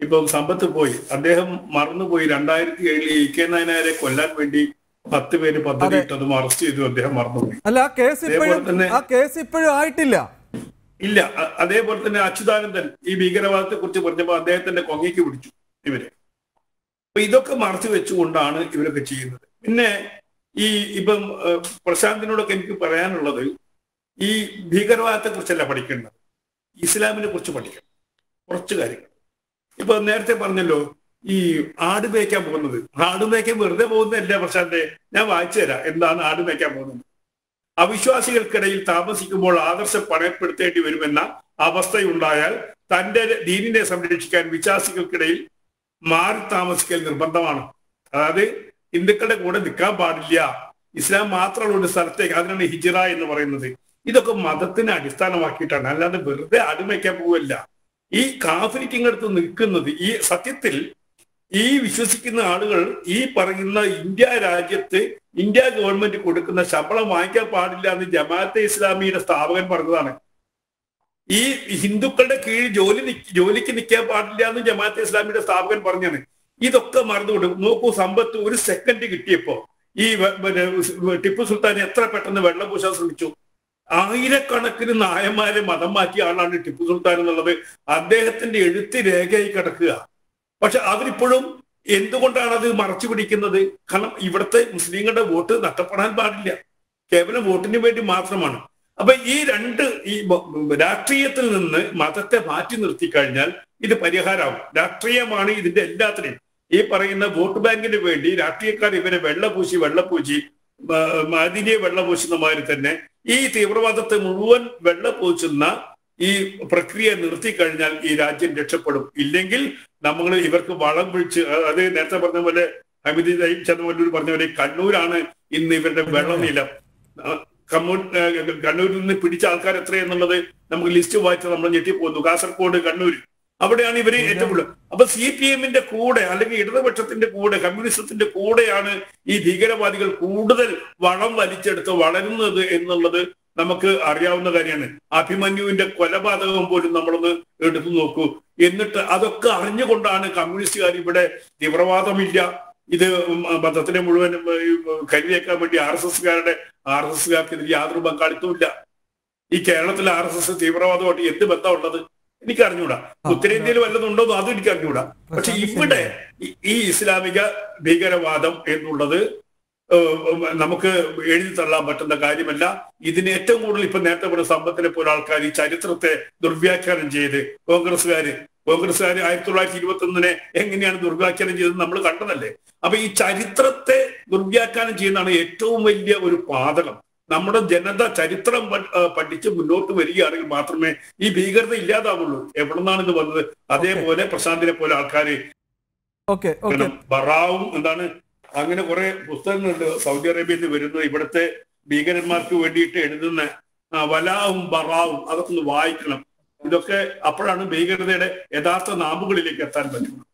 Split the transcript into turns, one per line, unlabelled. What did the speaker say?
ഇപ്പം സമ്പത്ത് പോയി അദ്ദേഹം മറന്നുപോയി രണ്ടായിരത്തി ഏഴിൽ ഇ കെ നായനാരെ കൊല്ലാൻ വേണ്ടി പത്ത് പേര് പദ്ധതി ഇട്ടതും അറസ്റ്റ് ചെയ്തു അദ്ദേഹം മറന്നുപോയി
അല്ല ആ കേസ്
അതേപോലെ
ഇപ്പോഴും
തന്നെ-
ആ കേസ് ഇപ്പോഴും ആയിട്ടില്ല
ഇല്ല അ- അതേപോലെ തന്നെ അച്യുതാനന്ദൻ ഈ ഭീകരവാദത്തെ കുറിച്ച് പറഞ്ഞപ്പോൾ അദ്ദേഹത്തിന്റെ കൊങ്ങയ്ക്ക് പിടിച്ചു ഇവര് അപ്പൊ ഇതൊക്കെ മറച്ചു വെച്ചുകൊണ്ടാണ് ഇവരൊക്കെ ചെയ്യുന്നത് പിന്നെ ഈ ഇപ്പം ഏഹ്, പ്രശാന്തിനോടൊക്കെ എനിക്ക് പറയാനുള്ളത് ഈ ഭീകരവാദത്തെ കുറിച്ചല്ല പഠിക്കേണ്ടത് ഇസ്ലാമിനെ കുറിച്ച് പഠിക്കണം കുറച്ച് കാര്യങ്ങൾ ഇപ്പൊ നേരത്തെ പറഞ്ഞല്ലോ ഈ ആട് മേയ്ക്കാൻ പോകുന്നത് ആട് മേയ്ക്കാൻ വെറുതെ പോകുന്നതല്ല പ്രശാന്തെ ഞാൻ വായിച്ചു തരാം എന്താണ് ആട് മേയ്ക്കാൻ പോകുന്നത് അവിശ്വാസികൾക്കിടയിൽ താമസിക്കുമ്പോൾ ആദർശം പണയപ്പെടുത്തേണ്ടി വരുമെന്ന അവസ്ഥയുണ്ടായാൽ തന്റെ ദീനിനെ സംരക്ഷിക്കാൻ വിശ്വാസികൾക്കിടയിൽ മാറി താമസിക്കൽ നിർബന്ധമാണ് അതായത് ഹിന്ദുക്കളുടെ കൂടെ നിൽക്കാൻ പാടില്ല ഇസ്ലാം മാത്രമുള്ള ഒരു സ്ഥലത്തേക്ക് അതിനാണ് ഹിജിറ എന്ന് പറയുന്നത് ഇതൊക്കെ മതത്തിനെ അടിസ്ഥാനമാക്കിയിട്ടാണ് അല്ലാതെ വെറുതെ അടിമയ്ക്കാൻ പോവല്ല ഈ കാഫിരിക്കിങ്ങടുത്ത് നിൽക്കുന്നത് ഈ സത്യത്തിൽ ഈ വിശ്വസിക്കുന്ന ആളുകൾ ഈ പറയുന്ന ഇന്ത്യ രാജ്യത്ത് ഇന്ത്യ ഗവൺമെന്റ് കൊടുക്കുന്ന ശമ്പളം വാങ്ങിക്കാൻ പാടില്ല എന്ന് ജമാഅത്തെ ഇസ്ലാമിയുടെ സ്ഥാപകൻ പറഞ്ഞതാണ് ഈ ഹിന്ദുക്കളുടെ കീഴിൽ ജോലി നിക്ക് ജോലിക്ക് നിൽക്കാൻ പാടില്ല എന്ന് ജമാഅത്തെ ഇസ്ലാമിയുടെ സ്ഥാപകൻ പറഞ്ഞാണ് ഇതൊക്കെ മറന്നുകൊണ്ട് നോക്കൂ സമ്പത്ത് ഒരു സെക്കൻഡ് കിട്ടിയപ്പോ ഈ വ- പിന്നെ ടിപ്പു സുൽത്താൻ എത്ര പെട്ടെന്ന് വെള്ളം പൂശാൻ ശ്രമിച്ചു ആയിരക്കണക്കിന് നായന്മാരെ മതം മാറ്റിയ ആളാണ് ടിപ്പു സുൽത്താൻ എന്നുള്ളത് അദ്ദേഹത്തിന്റെ എഴുത്ത് രേഖയായി കിടക്കുക പക്ഷെ അവരിപ്പോഴും എന്തുകൊണ്ടാണ് അത് മറച്ചു പിടിക്കുന്നത് കാരണം ഇവിടുത്തെ മുസ്ലിങ്ങളുടെ വോട്ട് നഷ്ടപ്പെടാൻ പാടില്ല കേവലം വോട്ടിന് വേണ്ടി മാത്രമാണ് അപ്പൊ ഈ രണ്ട് ഈ ബ- രാഷ്ട്രീയത്തിൽ നിന്ന് മതത്തെ മാറ്റി നിർത്തി കഴിഞ്ഞാൽ ഇത് പരിഹാരമാവും രാഷ്ട്രീയമാണ് ഇതിന്റെ എല്ലാത്തിനെയും ഈ പറയുന്ന വോട്ട് ബാങ്കിന് വേണ്ടി രാഷ്ട്രീയക്കാർ ഇവരെ വെള്ളപൂശി വെള്ളപൂശി അതിനെ വെള്ളപൂശുന്ന മാതിരി തന്നെ ഈ തീവ്രവാദത്തെ മുഴുവൻ വെള്ളപൂശുന്ന ഈ പ്രക്രിയ നിർത്തി കഴിഞ്ഞാൽ ഈ രാജ്യം രക്ഷപ്പെടും ഇല്ലെങ്കിൽ നമ്മൾ ഇവർക്ക് വളം പിടിച്ച് അത് നേരത്തെ പറഞ്ഞ പോലെ ഹമീദ് ചന്ദ്രവല്ലൂർ പറഞ്ഞ പോലെ കണ്ണൂരാണ് ഇന്ന് ഇവരുടെ വെള്ളനിലം ആ, കമ്മൂർ ആ, കണ്ണൂരിൽ നിന്ന് പിടിച്ച ആൾക്കാർ എത്രയെന്നുള്ളത് നമുക്ക് ലിസ്റ്റ് വായിച്ച് നമ്മൾ ഞെട്ടിപ്പോകുന്നു കാസർഗോഡ് കണ്ണൂർ അവിടെയാണ് ഇവര് ഏറ്റവും കൂടുതൽ അപ്പൊ സി പി എമ്മിന്റെ കൂടെ അല്ലെങ്കിൽ ഇടതുപക്ഷത്തിന്റെ കൂടെ കമ്മ്യൂണിസത്തിന്റെ കൂടെയാണ് ഈ ഭീകരവാദികൾ കൂടുതൽ വളം വലിച്ചെടുത്ത് വളരുന്നത് എന്നുള്ളത് നമുക്ക് അറിയാവുന്ന കാര്യമാണ് അഭിമന്യുവിന്റെ കൊലപാതകം പോലും നമ്മളൊന്ന് എടുത്തു നോക്കൂ എന്നിട്ട് അതൊക്കെ അറിഞ്ഞുകൊണ്ടാണ് കമ്മ്യൂണിസ്റ്റുകാർ ഇവിടെ തീവ്രവാദമില്ല ഇത് മതത്തിനെ മുഴുവൻ കരിവേക്കാൻ വേണ്ടി ആർ എസ് എസ്കാരുടെ ആർ എസ് എസ്കാർക്ക് ഇതിൽ യാതൊരു പങ്കാളിത്തവും ഈ കേരളത്തിലെ ആർ എസ് എസ് തീവ്രവാദമായിട്ട് എന്ത് ബന്ധമുള്ളത് എനിക്ക് അറിഞ്ഞൂടാ ഉത്തരേന്ത്യയിൽ വല്ലതും ഉണ്ടോന്നോ അതും എനിക്ക് അറിഞ്ഞൂടാ പക്ഷെ ഇവിടെ ഈ- ഈ ഇസ്ലാമിക ഭീകരവാദം എന്നുള്ളത് ഏഹ്, നമുക്ക് എഴുതി തള്ളാൻ പറ്റുന്ന കാര്യമല്ല ഇതിന് ഏറ്റവും കൂടുതൽ ഇപ്പൊ നേരത്തെ പറഞ്ഞ സമ്പത്തിനെ പോലെ ആൾക്കാർ ഈ ചരിത്രത്തെ ദുർവ്യാഖ്യാനം ചെയ്ത് കോൺഗ്രസ്സുകാര് കോൺഗ്രസ്സുകാർ ആയിരത്തി തൊള്ളായിരത്തി ഇരുപത്തി ഒന്നിനെ എങ്ങനെയാണ് ദുർവ്യാഖ്യാനം ചെയ്തത് നമ്മൾ കണ്ടതല്ലേ അപ്പൊ ഈ ചരിത്രത്തെ ദുർവ്യാഖ്യാനം ചെയ്യുന്നതാണ് ഏറ്റവും വലിയ ഒരു പാതകം നമ്മുടെ ജനത ചരിത്രം പ- ആ, പഠിച്ച് മുന്നോട്ട് വരികയാണെങ്കിൽ മാത്രമേ ഈ ഭീകരത ഇല്ലാതാവുള്ളൂ എവിടെ നിന്നാണ് ഇത് വന്നത് അതേപോലെ പ്രശാന്തിനെ പോലെ ആൾക്കാര്
ഓക്കെ ഓക്കെ
പിന്നെ ബറാവും എന്താണ് അങ്ങനെ കുറെ പുസ്തകങ്ങളുണ്ട് സൗദി അറേബ്യയിൽ നിന്ന് വരുന്ന ഇവിടുത്തെ ഭീകരന്മാർക്ക് വേണ്ടിയിട്ട് എഴുതുന്ന ആ, വലാവും ബറാവും അതൊക്കെ ഒന്ന് വായിക്കണം ഇതൊക്കെ അപ്പോഴാണ് ഭീകരതയുടെ യഥാർത്ഥ നാമ്പുകളിലേക്ക് എത്താൻ പറ്റുന്നത്